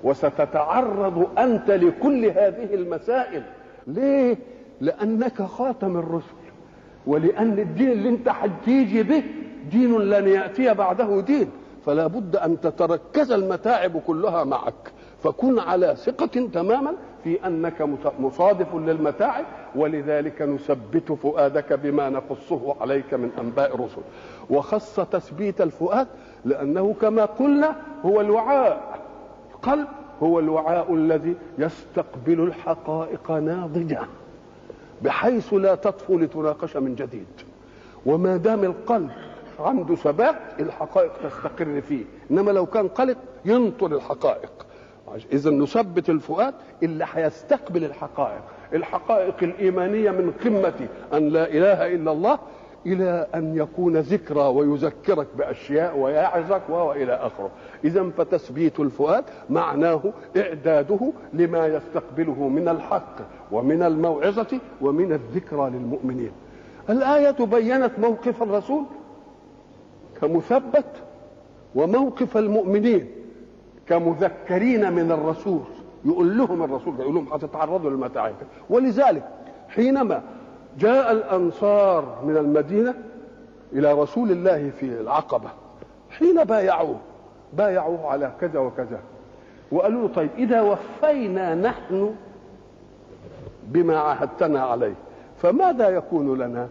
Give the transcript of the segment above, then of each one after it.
وستتعرض انت لكل هذه المسائل ليه لانك خاتم الرسل ولان الدين اللي انت هتيجي به دين لن ياتي بعده دين فلا بد ان تتركز المتاعب كلها معك فكن على ثقة تماما في أنك مصادف للمتاعب ولذلك نثبت فؤادك بما نقصه عليك من أنباء الرسل وخص تثبيت الفؤاد لأنه كما قلنا هو الوعاء القلب هو الوعاء الذي يستقبل الحقائق ناضجة بحيث لا تطفو لتناقش من جديد وما دام القلب عنده ثبات الحقائق تستقر فيه انما لو كان قلق ينطر الحقائق اذا نثبت الفؤاد اللي هيستقبل الحقائق الحقائق الايمانيه من قمه ان لا اله الا الله الى ان يكون ذكرى ويذكرك باشياء ويعظك والى اخره اذا فتثبيت الفؤاد معناه اعداده لما يستقبله من الحق ومن الموعظه ومن الذكرى للمؤمنين الايه بينت موقف الرسول كمثبت وموقف المؤمنين كمذكرين من الرسول يقول لهم الرسول يقول لهم هتتعرضوا للمتاعب ولذلك حينما جاء الانصار من المدينه الى رسول الله في العقبه حين بايعوه بايعوه على كذا وكذا وقالوا له طيب اذا وفينا نحن بما عاهدتنا عليه فماذا يكون لنا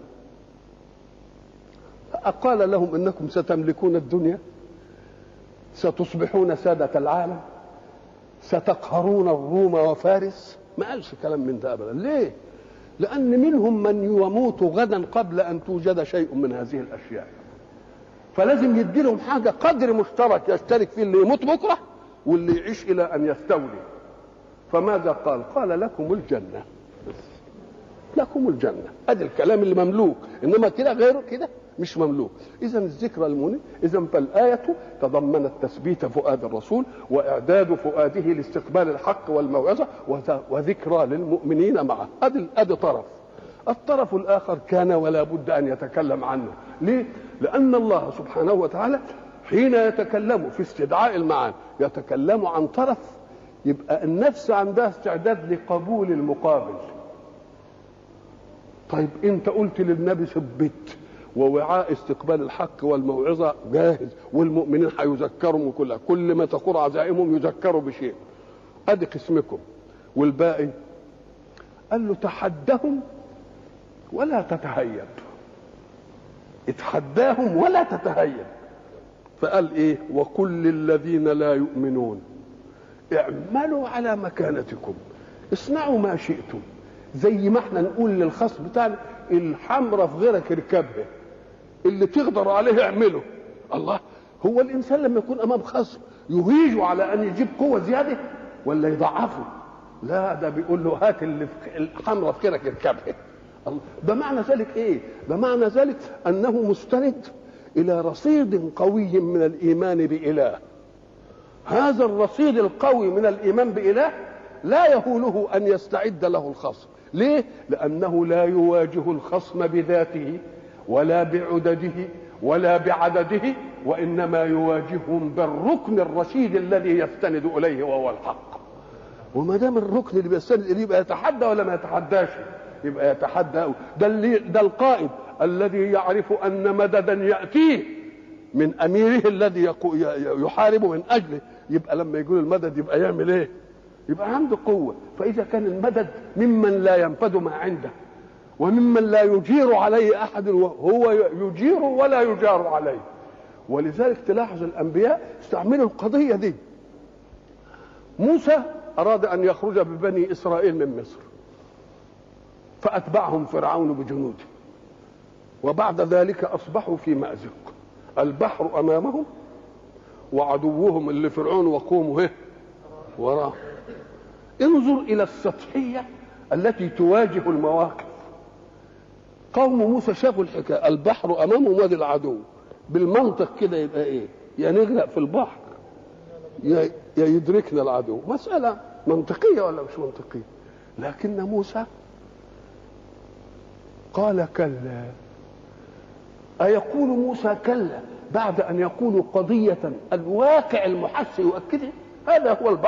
قال لهم انكم ستملكون الدنيا ستصبحون سادة العالم ستقهرون الروم وفارس ما قالش كلام من ده ابدا ليه لان منهم من يموت غدا قبل ان توجد شيء من هذه الاشياء فلازم يدي لهم حاجه قدر مشترك يشترك فيه اللي يموت بكره واللي يعيش الى ان يستولي فماذا قال قال لكم الجنه لكم الجنه ادي الكلام اللي مملوك انما كده غيره كده مش مملوك اذا الذكرى المنيب اذا فالايه تضمنت تثبيت فؤاد الرسول واعداد فؤاده لاستقبال الحق والموعظه وذكرى للمؤمنين معه ادي ادي طرف الطرف الاخر كان ولا بد ان يتكلم عنه ليه لان الله سبحانه وتعالى حين يتكلم في استدعاء المعاني يتكلم عن طرف يبقى النفس عندها استعداد لقبول المقابل طيب انت قلت للنبي ثبت ووعاء استقبال الحق والموعظة جاهز والمؤمنين هيذكرهم وكلها كل ما تقر عزائمهم يذكروا بشيء ادي قسمكم والباقي قال له تحدهم ولا تتهيب اتحداهم ولا تتهيب فقال ايه وكل الذين لا يؤمنون اعملوا على مكانتكم اصنعوا ما شئتم زي ما احنا نقول للخصم بتاعنا الحمرة في غيرك اركبها اللي تقدر عليه اعمله الله هو الانسان لما يكون امام خصم يهيجه على ان يجيب قوه زياده ولا يضعفه لا ده بيقول له هات اللي في الحمرة في خيرك اركبها الله ده معنى ذلك ايه ده معنى ذلك انه مستند الى رصيد قوي من الايمان باله هذا الرصيد القوي من الايمان باله لا يهوله ان يستعد له الخصم ليه لانه لا يواجه الخصم بذاته ولا بعدده ولا بعدده وانما يواجههم بالركن الرشيد الذي يستند اليه وهو الحق وما دام الركن اللي بيستند اليه يبقى يتحدى ولا ما يتحداش يبقى يتحدى ده اللي ده القائد الذي يعرف ان مددا ياتيه من اميره الذي يحارب من اجله يبقى لما يقول المدد يبقى يعمل ايه يبقى عنده قوة فإذا كان المدد ممن لا ينفد ما عنده وممن لا يجير عليه أحد وهو يجير ولا يجار عليه ولذلك تلاحظ الأنبياء استعملوا القضية دي موسى أراد أن يخرج ببني إسرائيل من مصر فأتبعهم فرعون بجنوده وبعد ذلك أصبحوا في مأزق البحر أمامهم وعدوهم اللي فرعون وقومه وراهم انظر الى السطحيه التي تواجه المواقف قوم موسى شافوا الحكايه البحر امامهم وادي العدو بالمنطق كده يبقى ايه يا نغرق في البحر يا يدركنا العدو مساله منطقيه ولا مش منطقيه لكن موسى قال كلا أيقول موسى كلا بعد أن يقول قضية الواقع المحس يؤكدها هذا هو البحر